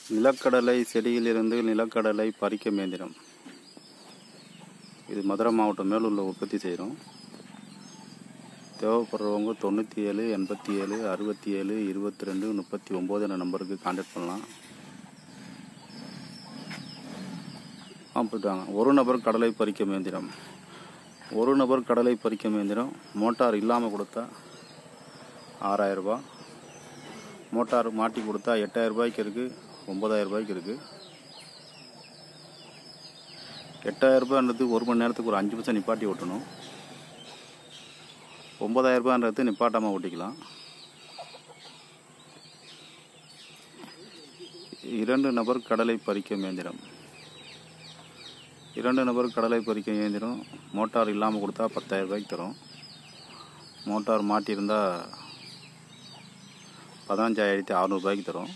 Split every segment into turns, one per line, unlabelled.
நிலக்கடலை செடியிலிருந்து நிலக்கடலை பறிக்கும் இயந்திரம் இது மதுரை மாவட்டம் மேலூரில் உற்பத்தி செய்கிறோம் தேவைப்படுறவங்க தொண்ணூற்றி ஏழு எண்பத்தி ஏழு அறுபத்தி ஏழு இருபத்தி ரெண்டு முப்பத்தி ஒம்பது என்ற நம்பருக்கு கான்டாக்ட் பண்ணலாம் ஆ போயிட்டாங்க ஒரு நபர் கடலை பறிக்கும் இயந்திரம் ஒரு நபர் கடலை பறிக்கும் இயந்திரம் மோட்டார் இல்லாமல் கொடுத்தா ஆறாயிரரூபா மோட்டார் மாட்டி கொடுத்தா எட்டாயிரம் ரூபாய்க்கு இருக்குது ஒம்பதாயிரம் ரூபாய்க்கு இருக்குது எட்டாயிரம் ரூபான்றது ஒரு மணி நேரத்துக்கு ஒரு அஞ்சு நிமிஷம் நிப்பாட்டி ஓட்டணும் ஒம்பதாயிரம் ரூபான்றது நிப்பாட்டாமல் ஓட்டிக்கலாம் இரண்டு நபர் கடலை பறிக்கும் இயந்திரம் இரண்டு நபர் கடலை பறிக்கும் இயந்திரம் மோட்டார் இல்லாமல் கொடுத்தா பத்தாயிரம் ரூபாய்க்கு தரும் மோட்டார் மாட்டியிருந்தால் பதினஞ்சாயிரத்தி அறநூறுபாய்க்கு தரும்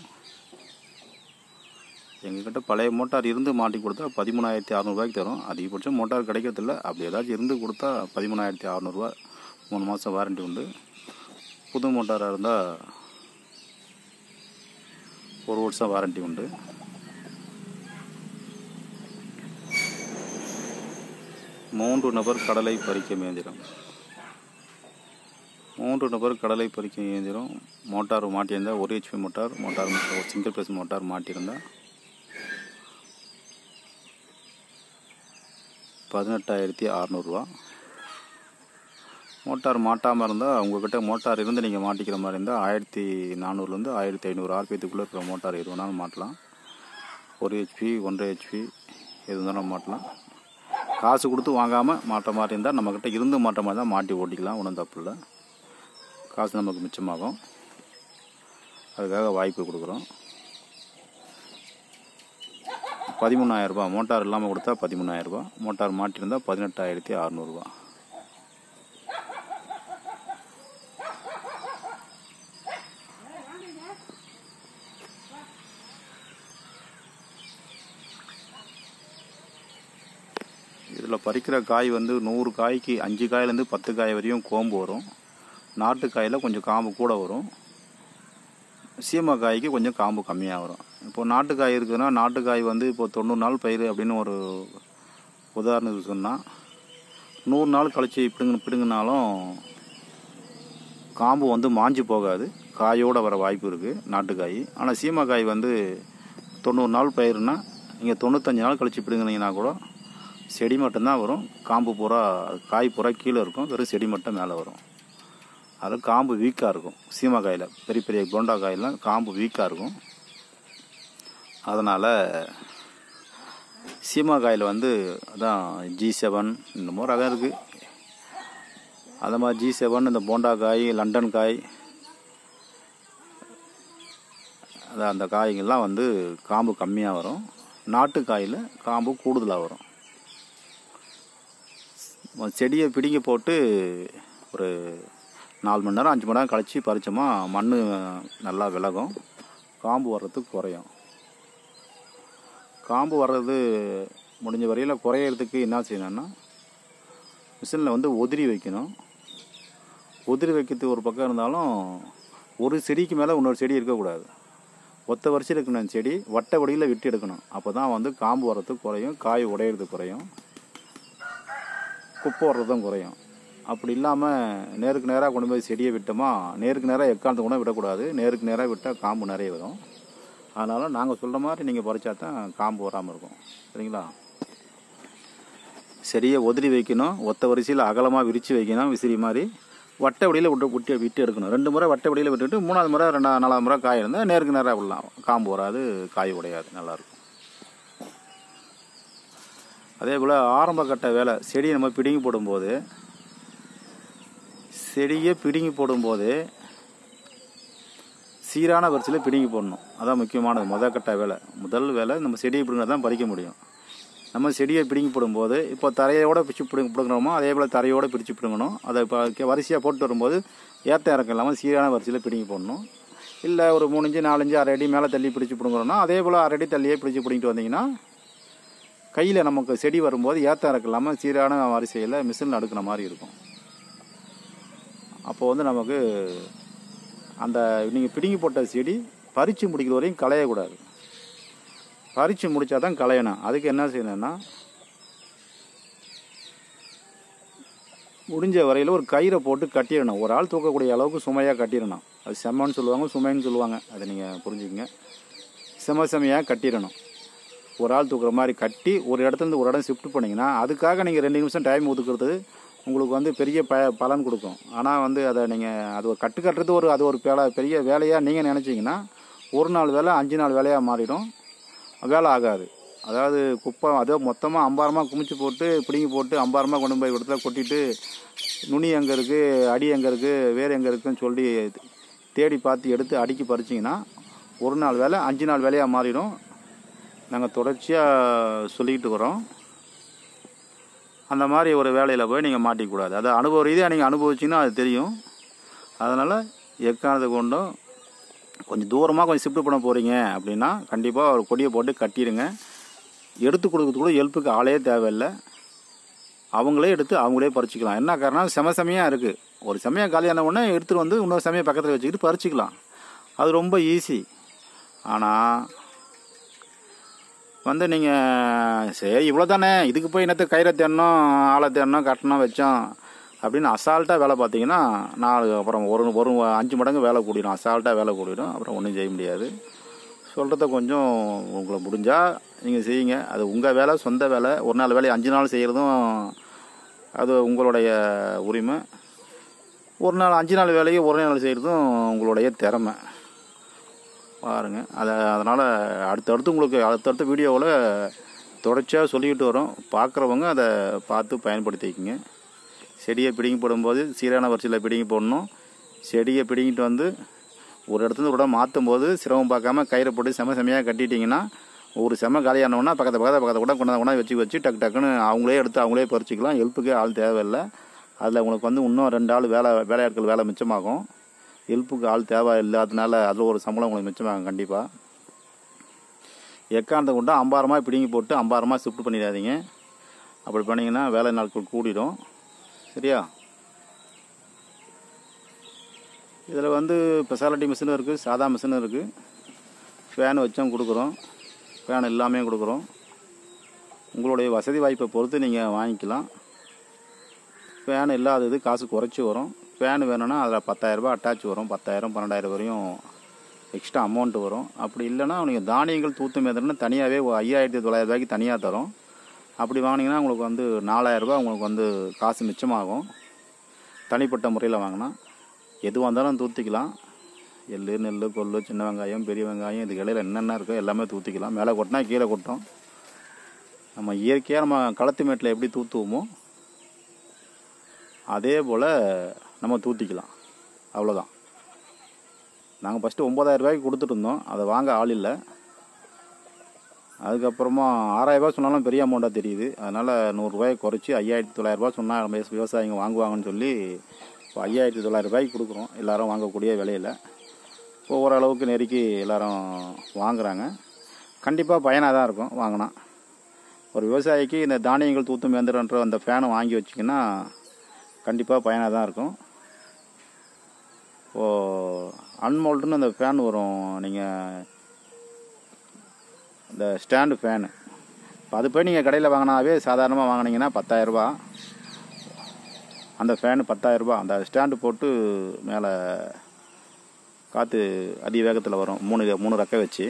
எங்ககிட்ட பழைய மோட்டார் இருந்து மாட்டி கொடுத்தா பதிமூணாயிரத்தி அறநூறுபாய்க்கு தரும் அதிகபட்சம் மோட்டார் கிடைக்கிறதில்ல அப்படி ஏதாச்சும் இருந்து கொடுத்தா பதிமூணாயிரத்தி அறநூறுவா மூணு மாதம் வாரண்டி உண்டு புது மோட்டாராக இருந்தால் ஒரு வருஷம் வாரண்டி உண்டு மூன்று நபர் கடலை பறிக்கும் இயந்திரம் மூன்று நபர் கடலை பறிக்கும் இயந்திரம் மோட்டார் மாட்டியிருந்தால் ஒரு ஹெச்பி மோட்டார் மோட்டார் ஒரு சிங்கிள் பேஸ் மோட்டார் மாட்டியிருந்தால் பதினெட்டாயிரத்தி அறநூறுவா மோட்டார் மாட்டாமல் இருந்தால் உங்கள்கிட்ட மோட்டார் இருந்து நீங்கள் மாட்டிக்கிற மாதிரி இருந்தால் ஆயிரத்தி நானூறுலேருந்து ஆயிரத்தி ஐநூறு ஆர்பிஎத்துக்குள்ளே இருக்கிற மோட்டார் எது வேணாலும் மாட்டலாம் ஒரு ஹெச்பி ஒன்றரை ஹெச்பி எது வேணாலும் மாட்டலாம் காசு கொடுத்து வாங்காமல் மாட்ட மாதிரி இருந்தால் நம்மக்கிட்ட இருந்து மாட்ட மாதிரி தான் மாட்டி ஓட்டிக்கலாம் ஒன்றும் தப்பு இல்லை காசு நமக்கு மிச்சமாகும் அதுக்காக வாய்ப்பு கொடுக்குறோம் பதிமூணாயிரரூபா மோட்டார் இல்லாமல் கொடுத்தா பதிமூணாயிரரூபா மோட்டார் மாட்டியிருந்தால் பதினெட்டாயிரத்தி அறநூறுபா இதில் பறிக்கிற காய் வந்து நூறு காய்க்கு அஞ்சு காயிலேருந்து பத்து காய் வரையும் கோம்பு வரும் நாட்டு காயில் கொஞ்சம் காம்பு கூட வரும் சீமை காய்க்கு கொஞ்சம் காம்பு கம்மியாக வரும் இப்போ நாட்டு காய் இருக்குதுன்னா நாட்டு காய் வந்து இப்போ தொண்ணூறு நாள் பயிர் அப்படின்னு ஒரு உதாரணத்துக்கு சொன்னால் நூறு நாள் கழிச்சு பிடுங்க பிடுங்கினாலும் காம்பு வந்து மாஞ்சு போகாது காயோட வர வாய்ப்பு இருக்குது நாட்டுக்காய் ஆனால் சீமைக்காய் வந்து தொண்ணூறு நாள் பயிர்னா நீங்கள் தொண்ணூத்தஞ்சு நாள் கழிச்சு பிடுங்கினீங்கன்னா கூட செடி மட்டும்தான் வரும் காம்பு பூரா காய் பூரா கீழே இருக்கும் வெறும் செடி மட்டும் மேலே வரும் அது காம்பு வீக்காக இருக்கும் சீமைக்காயில் பெரிய பெரிய போண்டா காயெல்லாம் காம்பு வீக்காக இருக்கும் அதனால் சீமாக்காயில் வந்து அதான் ஜி செவன் இந்த மாதிரி ரகம் இருக்குது அந்த மாதிரி ஜி செவன் இந்த போண்டா காய் லண்டன் காய் அதான் அந்த காய்கள்லாம் வந்து காம்பு கம்மியாக வரும் நாட்டு காயில் காம்பு கூடுதலாக வரும் செடியை பிடிங்க போட்டு ஒரு நாலு மணி நேரம் அஞ்சு மணி நேரம் கழித்து பறித்தோமா மண் நல்லா விலகும் காம்பு வர்றதுக்கு குறையும் காம்பு வர்றது முடிஞ்ச வரையில் குறையிறதுக்கு என்ன செய்யணும்னா மிஷினில் வந்து உதிரி வைக்கணும் உதிரி வைக்கிறது ஒரு பக்கம் இருந்தாலும் ஒரு செடிக்கு மேலே இன்னொரு செடி இருக்கக்கூடாது ஒத்த வரிசையில் இருக்கணும் செடி வட்ட வடியில் விட்டு எடுக்கணும் அப்போ தான் வந்து காம்பு வர்றதுக்கு குறையும் காய் உடையிறது குறையும் குப்பை வர்றதும் குறையும் அப்படி இல்லாமல் நேருக்கு நேராக கொண்டு போய் செடியை விட்டோமா நேருக்கு நேராக எக்காலத்து கூட விடக்கூடாது நேருக்கு நேராக விட்டால் காம்பு நிறைய வரும் அதனால் நாங்கள் சொல்கிற மாதிரி நீங்கள் பறிச்சா தான் காம்பு வராமல் இருக்கும் சரிங்களா செடியை உதிரி வைக்கணும் ஒத்த வரிசையில் அகலமாக விரித்து வைக்கணும் விசிறி மாதிரி வட்ட வடியில் விட்டு விட்டு விட்டு எடுக்கணும் ரெண்டு முறை வட்ட வடியில் விட்டுட்டு மூணாவது முறை ரெண்டாவது நாலாவது முறை காய் இருந்தால் நேருக்கு நேராக விடலாம் காம்பு வராது காய் உடையாது நல்லாயிருக்கும் அதே போல் ஆரம்ப கட்ட வேலை செடியை நம்ம பிடுங்கி போடும்போது செடியை பிடுங்கி போடும்போது சீரான வரிசையில் பிடுங்கி போடணும் அதான் முக்கியமானது முதல் கட்ட வேலை முதல் வேலை நம்ம செடியை பிடுங்கினா தான் பறிக்க முடியும் நம்ம செடியை பிடுங்கி போடும்போது இப்போ தரையோட பிடிச்சி பிடுங்க பிடுங்குறோமோ அதே போல் தரையோடு பிடிச்சி பிடுங்கணும் அதை இப்போ வரிசையாக போட்டு வரும்போது ஏற்ற இறக்கம் இல்லாமல் சீரான வரிசையில் பிடுங்கி போடணும் இல்லை ஒரு மூணு இஞ்சு நாலஞ்சு அரை அடி மேலே தள்ளி பிடிச்சி பிடுங்குறோன்னா அதே போல் அரை அடி தள்ளியே பிடிச்சி பிடிங்கிட்டு வந்தீங்கன்னா கையில் நமக்கு செடி வரும்போது ஏற்ற இறக்கம் இல்லாமல் சீரான வரிசையில் மிஷினில் அடுக்கிற மாதிரி இருக்கும் அப்போ வந்து நமக்கு அந்த நீங்கள் பிடுங்கி போட்ட செடி பறித்து முடிக்கிற வரையும் களையக்கூடாது பறித்து முடித்தா தான் களையணும் அதுக்கு என்ன செய்யணும்னா முடிஞ்ச வரையில் ஒரு கயிறை போட்டு கட்டிடணும் ஒரு ஆள் தூக்கக்கூடிய அளவுக்கு சுமையாக கட்டிடணும் அது செம்மன்னு சொல்லுவாங்க சுமைன்னு சொல்லுவாங்க அதை நீங்கள் புரிஞ்சுக்கங்க செம செமையாக கட்டிடணும் ஒரு ஆள் தூக்குற மாதிரி கட்டி ஒரு இடத்துலேருந்து ஒரு இடம் ஷிஃப்ட் பண்ணிங்கன்னா அதுக்காக நீங்கள் ரெண்டு நிமிஷம் டைம் ஒதுக்குறது உங்களுக்கு வந்து பெரிய ப பலன் கொடுக்கும் ஆனால் வந்து அதை நீங்கள் அது ஒரு கட்டு கட்டுறது ஒரு அது ஒரு வேலை பெரிய வேலையாக நீங்கள் நினச்சிங்கன்னா ஒரு நாள் வேலை அஞ்சு நாள் வேலையாக மாறிடும் வேலை ஆகாது அதாவது குப்பை அதோ மொத்தமாக அம்பாரமாக குமிச்சு போட்டு பிடுங்கி போட்டு அம்பாரமாக கொண்டு போய் இடத்துல கொட்டிட்டு நுனி எங்கே இருக்குது அடி எங்கே இருக்குது வேர் எங்கே இருக்குன்னு சொல்லி தேடி பார்த்து எடுத்து அடுக்கி பறிச்சிங்கன்னா ஒரு நாள் வேலை அஞ்சு நாள் வேலையாக மாறிடும் நாங்கள் தொடர்ச்சியாக சொல்லிக்கிட்டு வரோம் அந்த மாதிரி ஒரு வேலையில் போய் நீங்கள் மாட்டிக்கூடாது அது அனுபவ ரீதியாக நீங்கள் அனுபவிச்சிங்கன்னா அது தெரியும் அதனால் எக்கானது கொண்டும் கொஞ்சம் தூரமாக கொஞ்சம் ஷிஃப்ட் பண்ண போகிறீங்க அப்படின்னா கண்டிப்பாக ஒரு கொடியை போட்டு கட்டிடுங்க எடுத்து கொடுக்கறது கூட ஹெல்ப்புக்கு ஆளே தேவையில்லை அவங்களே எடுத்து அவங்களே பறிச்சிக்கலாம் என்ன காரணம் செம செமையாக இருக்குது ஒரு சமயம் காலியான உடனே எடுத்துகிட்டு வந்து இன்னொரு சமயம் பக்கத்தில் வச்சுக்கிட்டு பறிச்சிக்கலாம் அது ரொம்ப ஈஸி ஆனால் வந்து நீங்கள் சரி இவ்வளோ தானே இதுக்கு போய் என்னத்தை கயிறை தேடணும் ஆளை தேடணும் கட்டணும் வச்சோம் அப்படின்னு அசால்ட்டாக வேலை பார்த்தீங்கன்னா நாலு அப்புறம் ஒரு ஒரு அஞ்சு மடங்கு வேலை கூடிடும் அசால்ட்டாக வேலை கூடிடும் அப்புறம் ஒன்றும் செய்ய முடியாது சொல்கிறத கொஞ்சம் உங்களை முடிஞ்சால் நீங்கள் செய்யுங்க அது உங்கள் வேலை சொந்த வேலை ஒரு நாள் வேலையை அஞ்சு நாள் செய்கிறதும் அது உங்களுடைய உரிமை ஒரு நாள் அஞ்சு நாள் வேலையை ஒரே நாள் செய்கிறதும் உங்களுடைய திறமை பாருங்க அதை அதனால் அடுத்தடுத்து உங்களுக்கு அடுத்தடுத்த வீடியோவில் தொடர்ச்சியாக சொல்லிக்கிட்டு வரோம் பார்க்குறவங்க அதை பார்த்து பயன்படுத்திக்கங்க செடியை பிடுங்கி போடும்போது சீரான வரிசையில் பிடுங்கி போடணும் செடியை பிடுங்கிட்டு வந்து ஒரு இடத்துல ஒரு இடம் மாற்றும் போது சிரமம் பார்க்காம கயிறை போட்டு செம செமையாக கட்டிட்டிங்கன்னா ஒரு செம காலியானவொன்னா பக்கத்து பக்கத்து பக்கத்து கூட கொண்டாந்து கொண்டாந்து வச்சு வச்சு டக்கு டக்குன்னு அவங்களே எடுத்து அவங்களே பறிச்சிக்கலாம் ஹெல்ப்புக்கு ஆள் தேவையில்லை அதில் உங்களுக்கு வந்து இன்னும் ரெண்டு ஆள் வேலை வேலையாட்கள் வேலை மிச்சமாகும் ஹெல்ப்புக்கு ஆள் தேவை இல்லாதனால அதில் ஒரு சம்பளம் உங்களுக்கு மிச்சமாகும் கண்டிப்பாக எக்காந்த கொண்டு அம்பாரமாக பிடுங்கி போட்டு அம்பாரமாக ஷிஃப்ட் பண்ணிடாதீங்க அப்படி பண்ணிங்கன்னா வேலை நாட்கள் கூடிடும் சரியா இதில் வந்து ஸ்பெஷாலிட்டி மிஷினும் இருக்குது சாதா மிஷினும் இருக்குது ஃபேன் வச்சும் கொடுக்குறோம் ஃபேன் எல்லாமே கொடுக்குறோம் உங்களுடைய வசதி வாய்ப்பை பொறுத்து நீங்கள் வாங்கிக்கலாம் ஃபேன் இல்லாதது காசு குறைச்சி வரும் ஃபேன் வேணும்னா அதில் பத்தாயிரரூபா அட்டாச் வரும் பத்தாயிரம் பன்னெண்டாயிரம் வரையும் எக்ஸ்ட்ரா அமௌண்ட் வரும் அப்படி இல்லைன்னா நீங்கள் தானியங்கள் தூத்து மேதன்னு தனியாகவே ஐயாயிரத்தி தொள்ளாயிரம் ரூபாய்க்கு தனியாக தரும் அப்படி வாங்கினீங்கன்னா உங்களுக்கு வந்து நாலாயிரரூபா உங்களுக்கு வந்து காசு மிச்சமாகும் தனிப்பட்ட முறையில் வாங்கினா எதுவாக இருந்தாலும் தூத்திக்கலாம் எள்ளு நெல் கொள்ளு சின்ன வெங்காயம் பெரிய வெங்காயம் இதுக்கு இடையில என்னென்ன இருக்கோ எல்லாமே தூத்திக்கலாம் மேலே கொட்டினா கீழே கொட்டும் நம்ம இயற்கையாக நம்ம களத்து மேட்டில் எப்படி தூத்துவோமோ அதே போல் நம்ம தூத்திக்கலாம் அவ்வளோதான் நாங்கள் ஃபஸ்ட்டு ஒம்பதாயிரம் ரூபாய்க்கு கொடுத்துட்டு இருந்தோம் அதை வாங்க ஆள் இல்லை அதுக்கப்புறமா ஆறாயிரரூபா சொன்னாலும் பெரிய அமௌண்ட்டாக தெரியுது அதனால் நூறுரூவாயை குறைச்சி ஐயாயிரத்தி தொள்ளாயிரரூபா சொன்னால் நம்ம விவசாயிங்க வாங்குவாங்கன்னு சொல்லி இப்போ ஐயாயிரத்தி தொள்ளாயிரம் ரூபாய்க்கு கொடுக்குறோம் எல்லாரும் வாங்கக்கூடிய விலையில் இப்போ ஓரளவுக்கு நெருக்கி எல்லாரும் வாங்குறாங்க கண்டிப்பாக பயனாக தான் இருக்கும் வாங்கினா ஒரு விவசாயிக்கு இந்த தானியங்கள் தூத்தும் இயந்திரன்ற அந்த ஃபேனை வாங்கி வச்சிங்கன்னா கண்டிப்பாக பயனாக தான் இருக்கும் ஓ அன்மோல்டுன்னு அந்த ஃபேன் வரும் நீங்கள் இந்த ஸ்டாண்டு ஃபேனு இப்போ அது போய் நீங்கள் கடையில் வாங்கினாவே சாதாரணமாக வாங்கினீங்கன்னா பத்தாயிரரூபா அந்த ஃபேனு பத்தாயிரரூபா அந்த ஸ்டாண்டு போட்டு மேலே காற்று அதி வேகத்தில் வரும் மூணு மூணு ரெக்கை வச்சு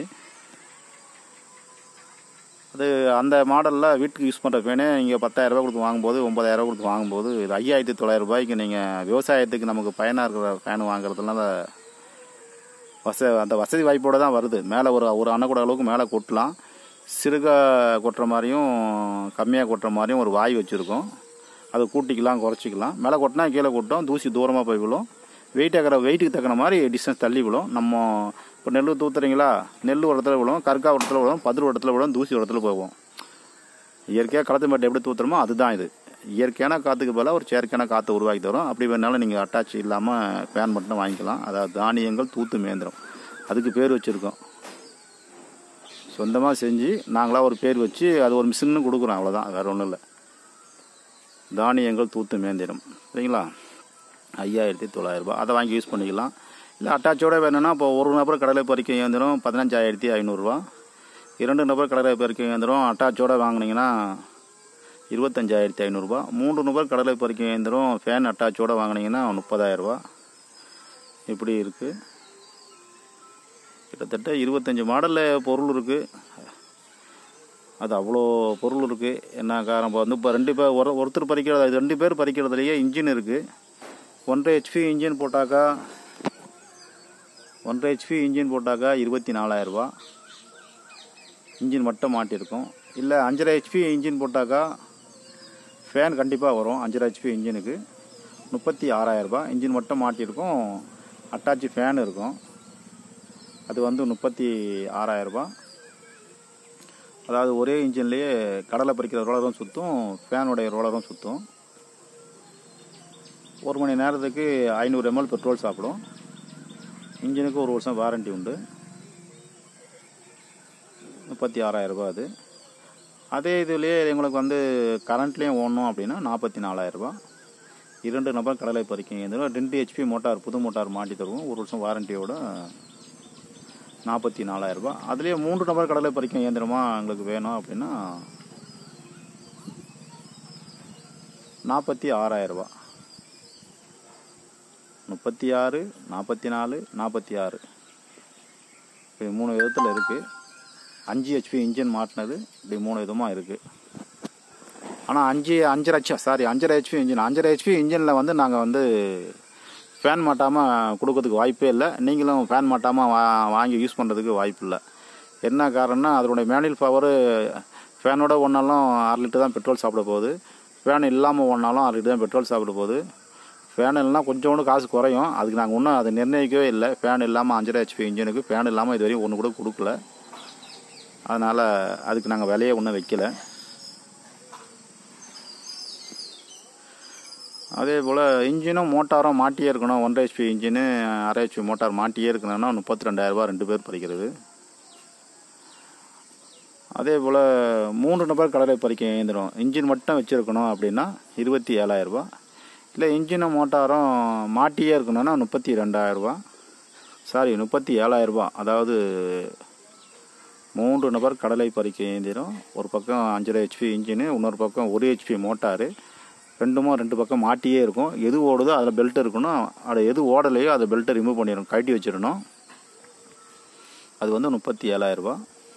அது அந்த மாடலில் வீட்டுக்கு யூஸ் பண்ணுற ஃபேனே நீங்கள் பத்தாயிரரூபா கொடுத்து வாங்கும்போது ஒம்பதாயிரரூபா கொடுத்து வாங்கும்போது இது ஐயாயிரத்தி தொள்ளாயிரம் ரூபாய்க்கு நீங்கள் விவசாயத்துக்கு நமக்கு பயனாக இருக்கிற ஃபேன் வாங்குறதுனால வச அந்த வசதி வாய்ப்போடு தான் வருது மேலே ஒரு ஒரு அணைக்கூட அளவுக்கு மேலே கொட்டலாம் சிறுக கொட்டுற மாதிரியும் கம்மியாக கொட்டுற மாதிரியும் ஒரு வாய் வச்சுருக்கோம் அதை கூட்டிக்கலாம் குறைச்சிக்கலாம் மேலே கொட்டினா கீழே கொட்டும் தூசி தூரமாக போய் விழும் வெயிட் ஆகிற வெயிட்டுக்கு தக்கன மாதிரி டிஸ்டன்ஸ் தள்ளி விழும் நம்ம இப்போ நெல் தூத்துறீங்களா நெல் ஒரு இடத்துல விழும் கற்கா ஒரு இடத்துல விழும் பதில் ஒரு இடத்துல விழும் தூசி ஒரு இடத்துல போகும் இயற்கையாக களத்து மேட்டை எப்படி தூத்துறோமோ அதுதான் இது இயற்கையான காற்றுக்கு பதிலாக ஒரு செயற்கையான காற்று உருவாக்கி தரும் அப்படி வேணாலும் நீங்கள் அட்டாச் இல்லாமல் ஃபேன் மட்டும் வாங்கிக்கலாம் அதாவது தானியங்கள் தூத்து மேந்திரம் அதுக்கு பேர் வச்சுருக்கோம் சொந்தமாக செஞ்சு நாங்களாக ஒரு பேர் வச்சு அது ஒரு மிஷின்னு கொடுக்குறோம் அவ்வளோதான் வேறு ஒன்றும் இல்லை தானியங்கள் தூத்து மேந்திரம் சரிங்களா ஐயாயிரத்தி தொள்ளாயிரரூபா அதை வாங்கி யூஸ் பண்ணிக்கலாம் இல்லை அட்டாச்சோட வேணும்னா இப்போ ஒரு நபர் கடலை பறிக்க இயந்திரம் பதினஞ்சாயிரத்தி ஐநூறுரூவா இரண்டு நபர் கடலை பறிக்க இயந்திரம் அட்டாச்சோட வாங்கினீங்கன்னா இருபத்தஞ்சாயிரத்தி ஐநூறுரூபா மூன்று நபர் கடலை பறிக்க இயந்திரம் ஃபேன் அட்டாச்சோட வாங்கினீங்கன்னா முப்பதாயிரரூபா இப்படி இருக்குது கிட்டத்தட்ட இருபத்தஞ்சி மாடலில் பொருள் இருக்குது அது அவ்வளோ பொருள் இருக்குது என்ன காரணம் இப்போ வந்து இப்போ ரெண்டு பேர் ஒரு ஒருத்தர் பறிக்கிறது அது ரெண்டு பேர் பறிக்கிறதுலையே இன்ஜின் இருக்குது ஒன்றரை ஹெச்பி இன்ஜின் போட்டாக்கா ஒன்றரை ஹெச்பி இன்ஜின் போட்டாக்கா இருபத்தி நாலாயிரரூபா இன்ஜின் மட்டும் மாட்டியிருக்கும் இல்லை அஞ்சரை ஹெச்பி இன்ஜின் போட்டாக்கா ஃபேன் கண்டிப்பாக வரும் அஞ்சரை ஹெச்பி இன்ஜினுக்கு முப்பத்தி ஆறாயிரரூபா இன்ஜின் மட்டும் மாட்டியிருக்கும் அட்டாச்சு ஃபேன் இருக்கும் அது வந்து முப்பத்தி ஆறாயிரரூபா அதாவது ஒரே இன்ஜின்லேயே கடலை பறிக்கிற ரோலரும் சுற்றும் ஃபேனுடைய ரோலரும் சுற்றும் ஒரு மணி நேரத்துக்கு ஐநூறு எம்எல் பெட்ரோல் சாப்பிடும் இன்ஜினுக்கு ஒரு வருஷம் வாரண்டி உண்டு முப்பத்தி ஆறாயிரரூபா அது அதே இதுலேயே எங்களுக்கு வந்து கரண்ட்லேயும் ஓடணும் அப்படின்னா நாற்பத்தி நாலாயிரரூபா இரண்டு நபர் கடலை பறிக்கும் இயந்திரம் ரெண்டு ஹெச்பி மோட்டார் புது மோட்டார் மாட்டி தருவோம் ஒரு வருஷம் வாரண்டியோட நாற்பத்தி நாலாயிரரூபா அதுலேயே மூன்று நபர் கடலை பறிக்கும் இயந்திரமாக எங்களுக்கு வேணும் அப்படின்னா நாற்பத்தி ஆறாயிரரூபா முப்பத்தி ஆறு நாற்பத்தி நாலு நாற்பத்தி ஆறு இப்படி மூணு விதத்தில் இருக்குது அஞ்சு ஹெச்பி இன்ஜின் மாட்டினது இப்படி மூணு விதமாக இருக்குது ஆனால் அஞ்சு அஞ்சரை ஹெச் சாரி அஞ்சரை ஹெச்பி இன்ஜின் அஞ்சரை ஹெச்பி இன்ஜினில் வந்து நாங்கள் வந்து ஃபேன் மாட்டாமல் கொடுக்கறதுக்கு வாய்ப்பே இல்லை நீங்களும் ஃபேன் மாட்டாமல் வா வாங்கி யூஸ் பண்ணுறதுக்கு வாய்ப்பு இல்லை என்ன காரணம்னா அதனுடைய மேனுவல் பவரு ஃபேனோட ஒன்றாலும் ஆறு லிட்டர் தான் பெட்ரோல் சாப்பிட போகுது ஃபேன் இல்லாமல் ஒன்றாலும் ஆறு லிட்டர் தான் பெட்ரோல் சாப்பிட போகுது ஃபேன் இல்லைனா கொஞ்சோண்டு காசு குறையும் அதுக்கு நாங்கள் இன்னும் அதை நிர்ணயிக்கவே இல்லை ஃபேன் இல்லாமல் அஞ்சரை ஹெச்பி இன்ஜினுக்கு ஃபேன் இல்லாமல் இது வரையும் ஒன்று கூட கொடுக்கல அதனால் அதுக்கு நாங்கள் விலையே ஒன்றும் வைக்கல அதே போல் இன்ஜினும் மோட்டாரும் மாட்டியே இருக்கணும் ஒன்றரை ஹெச்பி இன்ஜினு அரை ஹெச்பி மோட்டார் மாட்டியே இருக்கணும்னா முப்பத்தி ரெண்டாயிரரூபா ரெண்டு பேர் பறிக்கிறது அதே போல் மூன்று நபர் கடலை பறிக்க இயந்திரம் இன்ஜின் மட்டும் வச்சுருக்கணும் அப்படின்னா இருபத்தி ஏழாயிரரூபா இல்லை இன்ஜினும் மோட்டாரும் மாட்டியே இருக்கணும்னா முப்பத்தி ரெண்டாயிரரூபா சாரி முப்பத்தி ஏழாயிரரூபா அதாவது மூன்று நபர் கடலை பறிக்க இயந்திரம் ஒரு பக்கம் அஞ்சரை ஹெச்பி இன்ஜினு இன்னொரு பக்கம் ஒரு ஹெச்பி மோட்டாரு ரெண்டுமோ ரெண்டு பக்கம் மாட்டியே இருக்கும் எது ஓடுதோ அதில் பெல்ட் இருக்கணும் அது எது ஓடலையோ அதை பெல்ட்டை ரிமூவ் பண்ணிடணும் கழட்டி வச்சிடணும் அது வந்து முப்பத்தி ஏழாயிரரூபா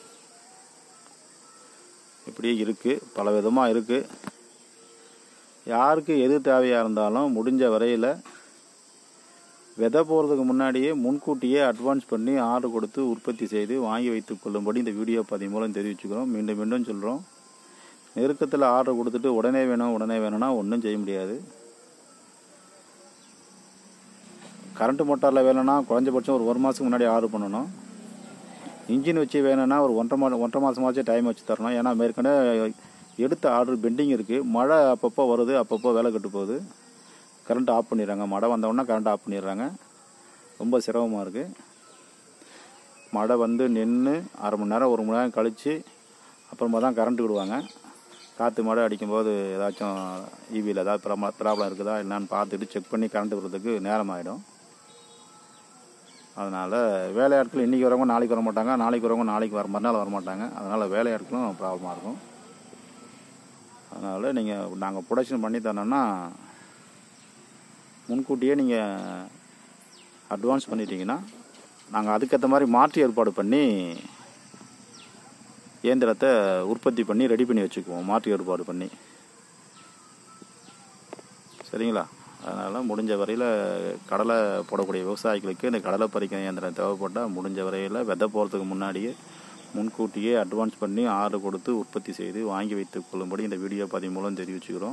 இப்படியே இருக்குது பல விதமாக இருக்குது யாருக்கு எது தேவையாக இருந்தாலும் முடிஞ்ச வரையில் விதை போகிறதுக்கு முன்னாடியே முன்கூட்டியே அட்வான்ஸ் பண்ணி ஆர்டர் கொடுத்து உற்பத்தி செய்து வாங்கி வைத்துக் கொள்ளும்படி இந்த வீடியோ பதிவு மூலம் தெரிவிச்சுக்கிறோம் மீண்டும் மீண்டும் சொல்கிறோம் நெருக்கத்தில் ஆர்டர் கொடுத்துட்டு உடனே வேணும் உடனே வேணும்னா ஒன்றும் செய்ய முடியாது கரண்ட் மோட்டாரில் வேணும்னா குறைஞ்சபட்சம் ஒரு ஒரு மாதத்துக்கு முன்னாடி ஆர்டர் பண்ணணும் இன்ஜின் வச்சு வேணும்னா ஒரு ஒன்றரை மா ஒன்றரை மாதமாச்சும் டைம் வச்சு தரணும் ஏன்னா ஏற்கனவே எடுத்த ஆர்டர் பெண்டிங் இருக்குது மழை அப்பப்போ வருது அப்பப்போ வேலை கட்டு போகுது கரண்ட் ஆஃப் பண்ணிடுறாங்க மழை வந்தவுடனே கரண்ட் ஆஃப் பண்ணிடுறாங்க ரொம்ப சிரமமாக இருக்குது மழை வந்து நின்று அரை மணி நேரம் ஒரு மணி நேரம் கழித்து அப்புறமா தான் கரண்ட் விடுவாங்க காற்று மழை அடிக்கும்போது ஏதாச்சும் ஈவியில் ஏதாவது ப்ராப்ளம் ப்ராப்ளம் இருக்குதா என்னன்னு பார்த்துட்டு செக் பண்ணி கரண்ட் விடுறதுக்கு நேரம் ஆகிடும் அதனால் வேலையாட்கள் இன்றைக்கி வரவங்க நாளைக்கு வர மாட்டாங்க நாளைக்கு வரவங்க நாளைக்கு வர மறுநாள் வர மாட்டாங்க அதனால் வேலையாட்களும் ப்ராப்ளமாக இருக்கும் அதனால் நீங்கள் நாங்கள் ப்ரொடக்ஷன் பண்ணி தரணும்னா முன்கூட்டியே நீங்கள் அட்வான்ஸ் பண்ணிட்டீங்கன்னா நாங்கள் அதுக்கேற்ற மாதிரி மாற்று ஏற்பாடு பண்ணி இயந்திரத்தை உற்பத்தி பண்ணி ரெடி பண்ணி வச்சுக்குவோம் மாற்று ஏற்பாடு பண்ணி சரிங்களா அதனால் முடிஞ்ச வரையில் கடலை போடக்கூடிய விவசாயிகளுக்கு இந்த கடலை பறிக்கிற இயந்திரம் தேவைப்பட்டால் முடிஞ்ச வரையில் விதை போகிறதுக்கு முன்னாடியே முன்கூட்டியே அட்வான்ஸ் பண்ணி ஆர்டர் கொடுத்து உற்பத்தி செய்து வாங்கி வைத்துக் கொள்ளும்படி இந்த வீடியோ பதிவு மூலம் தெரிவிச்சுக்கிறோம்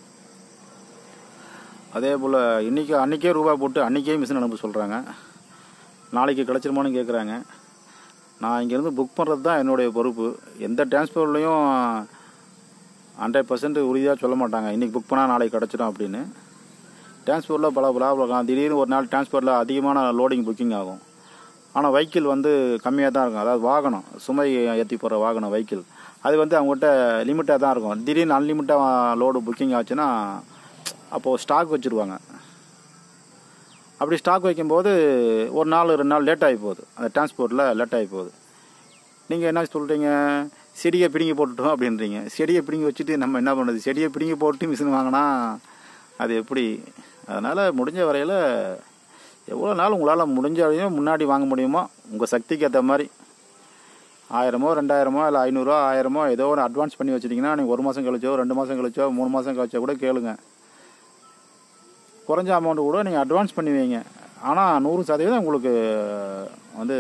அதே போல் இன்றைக்கி அன்றைக்கே ரூபா போட்டு அன்றைக்கே மிஷின் அனுப்ப சொல்கிறாங்க நாளைக்கு கிடச்சிருமான்னு கேட்குறாங்க நான் இங்கேருந்து புக் பண்ணுறது தான் என்னுடைய பொறுப்பு எந்த டிரான்ஸ்போர்ட்லேயும் ஹண்ட்ரட் பர்சன்ட் உறுதியாக சொல்ல மாட்டாங்க இன்றைக்கி புக் பண்ணால் நாளைக்கு கிடச்சிடும் அப்படின்னு டிரான்ஸ்போர்ட்டில் பல ப்ராப்ளம் திடீர்னு ஒரு நாள் டிரான்ஸ்போர்ட்டில் அதிகமான லோடிங் புக்கிங் ஆகும் ஆனால் வைக்கிள் வந்து கம்மியாக தான் இருக்கும் அதாவது வாகனம் சுமை ஏற்றி போகிற வாகனம் வைக்கிள் அது வந்து அவங்ககிட்ட லிமிட்டாக தான் இருக்கும் திடீர்னு அன்லிமிட்டாக லோடு புக்கிங் ஆச்சுன்னா அப்போது ஸ்டாக் வச்சுருவாங்க அப்படி ஸ்டாக் வைக்கும்போது ஒரு நாள் ரெண்டு நாள் லேட் ஆகி போகுது அந்த டிரான்ஸ்போர்ட்டில் லேட் ஆகி போகுது நீங்கள் என்ன சொல்கிறீங்க செடியை பிடுங்கி போட்டுட்டோம் அப்படின்றீங்க செடியை பிடுங்கி வச்சுட்டு நம்ம என்ன பண்ணுறது செடியை பிடுங்கி போட்டு மிஷின் வாங்கினா அது எப்படி அதனால் முடிஞ்ச வரையில் எவ்வளோ நாள் உங்களால் முடிஞ்ச வரையும் முன்னாடி வாங்க முடியுமோ உங்கள் சக்திக்கு ஏற்ற மாதிரி ஆயிரமோ ரெண்டாயிரமோ இல்லை ஐநூறுரூவா ஆயிரமோ ஏதோ ஒன்று அட்வான்ஸ் பண்ணி வச்சிட்டிங்கன்னா நீங்கள் ஒரு மாதம் கழிச்சோ ரெண்டு மாதம் கழிச்சோ மூணு மாதம் கழிச்சோ கூட கேளுங்க குறைஞ்ச அமௌண்ட்டு கூட நீங்கள் அட்வான்ஸ் பண்ணி வைங்க ஆனால் நூறு சதவீதம் உங்களுக்கு வந்து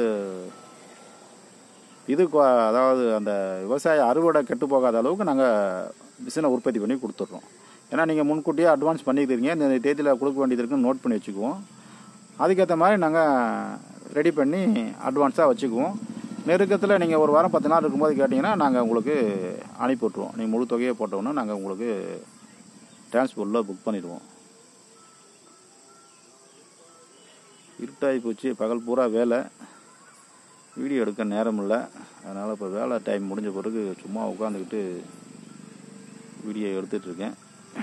இது கொ- அதாவது அந்த விவசாய அறுவடை கெட்டு போகாத அளவுக்கு நாங்கள் மிஷினை உற்பத்தி பண்ணி கொடுத்துட்றோம் ஏன்னா நீங்கள் முன்கூட்டியே அட்வான்ஸ் பண்ணிக்கிறீங்க இந்த தேதியில் கொடுக்க வேண்டியது இருக்குன்னு நோட் பண்ணி வச்சுக்குவோம் அதுக்கேற்ற மாதிரி நாங்கள் ரெடி பண்ணி அட்வான்ஸாக வச்சுக்குவோம் நெருக்கத்தில் நீங்கள் ஒரு வாரம் பத்து நாள் இருக்கும்போது கேட்டிங்கன்னா நாங்கள் உங்களுக்கு அனுப்பி விட்ருவோம் நீங்கள் முழு தொகையை போட்டோன்னா நாங்கள் உங்களுக்கு டிரான்ஸ்போர்ட்டில் புக் பண்ணிடுவோம் இருட்டாகி போச்சு பகல் பூரா வேலை வீடியோ எடுக்க நேரம் இல்லை அதனால் இப்போ வேலை டைம் முடிஞ்ச பிறகு சும்மா உட்காந்துக்கிட்டு வீடியோ எடுத்துட்ருக்கேன்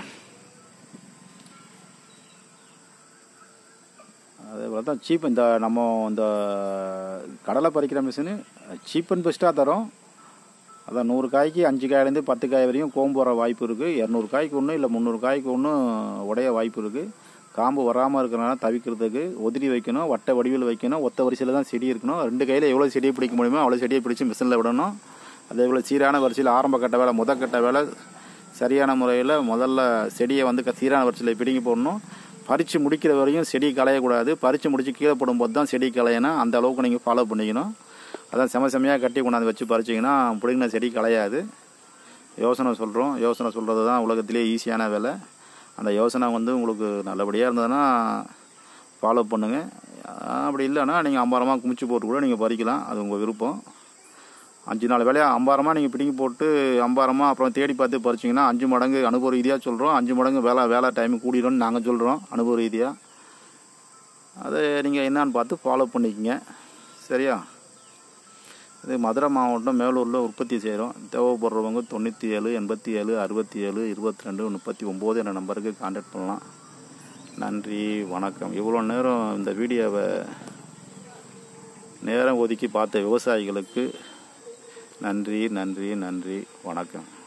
அதே போல் தான் சீப் இந்த நம்ம இந்த கடலை பறிக்கிற மிஷினு சீப் அண்ட் பெஸ்ட்டாக தரோம் அதான் நூறு காய்க்கு அஞ்சு காயிலேருந்து பத்து காய் வரையும் கோம்பு வர வாய்ப்பு இருக்குது இரநூறு காய்க்கு ஒன்று இல்லை முந்நூறு காய்க்கு ஒன்று உடைய வாய்ப்பு இருக்குது காம்பு வராமல் இருக்கிறனால தவிக்கிறதுக்கு உதிரி வைக்கணும் வட்ட வடிவில் வைக்கணும் ஒத்த வரிசையில் தான் செடி இருக்கணும் ரெண்டு கையில் எவ்வளோ செடியை பிடிக்க முடியுமோ அவ்வளோ செடியை பிடிச்சி மிஷினில் விடணும் அதே போல் சீரான வரிசையில் ஆரம்ப கட்ட வேலை முத கட்ட வேலை சரியான முறையில் முதல்ல செடியை வந்து க- சீரான வரிசையில் பிடுங்கி போடணும் பறித்து முடிக்கிற வரையும் செடி களையக்கூடாது பறித்து முடித்து கீழே போடும்போது தான் செடி களையணும் அந்த அளவுக்கு நீங்கள் ஃபாலோ பண்ணிக்கணும் அதான் செம செமையாக கட்டி கொண்டாந்து வச்சு பறிச்சிங்கன்னா பிடுங்கின செடி களையாது யோசனை சொல்கிறோம் யோசனை சொல்கிறது தான் உலகத்திலே ஈஸியான வேலை அந்த யோசனை வந்து உங்களுக்கு நல்லபடியாக இருந்ததுன்னா ஃபாலோ பண்ணுங்கள் அப்படி இல்லைன்னா நீங்கள் அம்பாரமாக குமிச்சு போட்டு கூட நீங்கள் பறிக்கலாம் அது உங்கள் விருப்பம் அஞ்சு நாள் வேலையாக அம்பாரமாக நீங்கள் பிடிங்கி போட்டு அம்பாரமாக அப்புறம் தேடி பார்த்து பறிச்சிங்கன்னா அஞ்சு மடங்கு அனுபவ ரீதியாக சொல்கிறோம் அஞ்சு மடங்கு வேலை வேலை டைம் கூடிடும்னு நாங்கள் சொல்கிறோம் அனுபவ ரீதியாக அதை நீங்கள் என்னான்னு பார்த்து ஃபாலோ பண்ணிக்கங்க சரியா இது மதுரை மாவட்டம் மேலூரில் உற்பத்தி செய்கிறோம் தேவைப்படுறவங்க தொண்ணூற்றி ஏழு எண்பத்தி ஏழு அறுபத்தி ஏழு இருபத்தி ரெண்டு முப்பத்தி ஒம்பது என்ற நம்பருக்கு கான்டாக்ட் பண்ணலாம் நன்றி வணக்கம் இவ்வளோ நேரம் இந்த வீடியோவை நேரம் ஒதுக்கி பார்த்த விவசாயிகளுக்கு நன்றி நன்றி நன்றி வணக்கம்